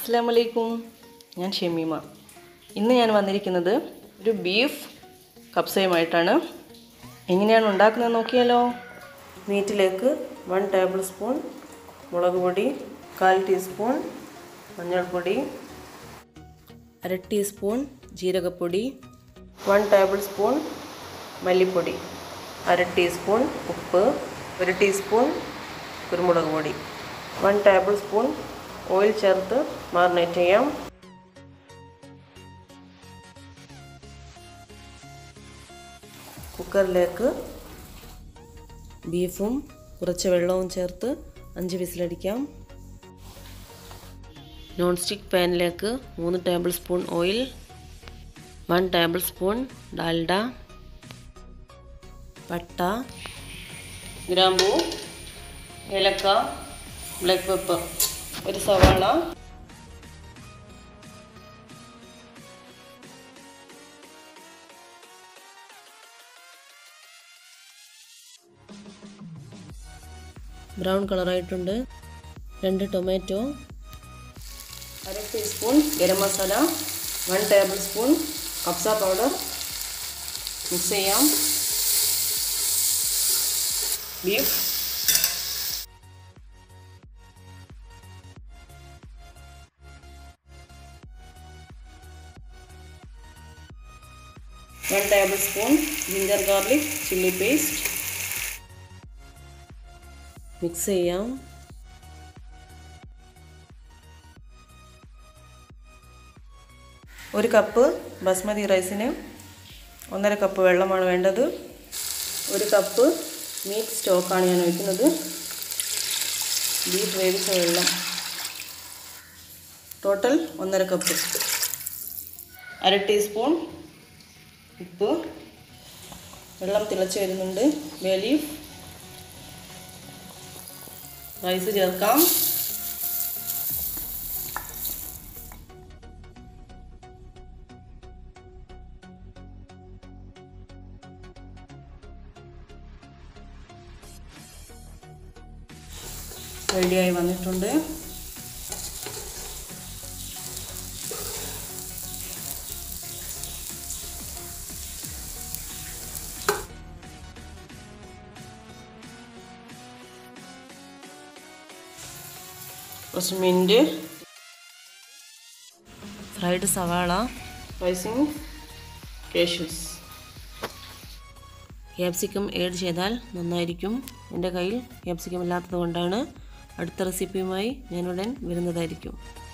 അസ്സാം വലൈക്കും ഞാൻ ഷമീമ ഇന്ന് ഞാൻ വന്നിരിക്കുന്നത് ഒരു ബീഫ് കപ്സയുമായിട്ടാണ് എങ്ങനെയാണ് ഉണ്ടാക്കുന്നത് നോക്കിയാലോ മീറ്റിലേക്ക് വൺ ടേബിൾ സ്പൂൺ മുളക് പൊടി കാൽ ടീസ്പൂൺ മഞ്ഞൾപ്പൊടി അര ടീസ്പൂൺ ജീരകപ്പൊടി വൺ ടേബിൾ സ്പൂൺ മല്ലിപ്പൊടി അര ടീസ്പൂൺ ഉപ്പ് ഒരു ടീസ്പൂൺ കുരുമുളക് പൊടി വൺ ടേബിൾ സ്പൂൺ ഓയിൽ ചേർത്ത് മാറിനേറ്റ് ചെയ്യാം കുക്കറിലേക്ക് ബീഫും കുറച്ച് വെള്ളവും ചേർത്ത് അഞ്ച് വിസിലടിക്കാം നോൺ സ്റ്റിക്ക് പാനിലേക്ക് മൂന്ന് tablespoon oil one tablespoon Dalda പട്ട ഗ്രാമ്പൂ ഏലക്ക ബ്ലാക്ക് പെപ്പർ ഒരു സവാള ബ്രൗൺ കളറായിട്ടുണ്ട് രണ്ട് ടൊമാറ്റോ അര teaspoon garam masala one tablespoon കപ്സ പൗഡർ മിക്സ് ചെയ്യാം beef one tablespoon ginger garlic chilli paste mix ചെയ്യാം ഒരു കപ്പ് ബസ്മതി റൈസിന് ഒന്നര കപ്പ് വെള്ളമാണ് വേണ്ടത് ഒരു കപ്പ് മീറ്റ് സ്റ്റോക്കാണ് ഞാൻ വയ്ക്കുന്നത് ബീഫ് വേവിച്ച വെള്ളം ടോട്ടൽ ഒന്നര കപ്പ് അര ടീസ്പൂൺ ഉപ്പ് വെള്ളം തിളച്ച് വരുന്നുണ്ട് ബേ ലീഫ് റൈസ് ചേർക്കാം റെഡിയായി വന്നിട്ടുണ്ട് കുറച്ച് മിൻറ്റ് ഫ്രൈഡ് സവാള റൈസിങ് കേഷ്യൂസ് ക്യാപ്സിക്കം ഏഡ് ചെയ്താൽ നന്നായിരിക്കും എൻ്റെ കയ്യിൽ ക്യാപ്സിക്കം ഇല്ലാത്തത് കൊണ്ടാണ് അടുത്ത റെസിപ്പിയുമായി ഞാനുടൻ വരുന്നതായിരിക്കും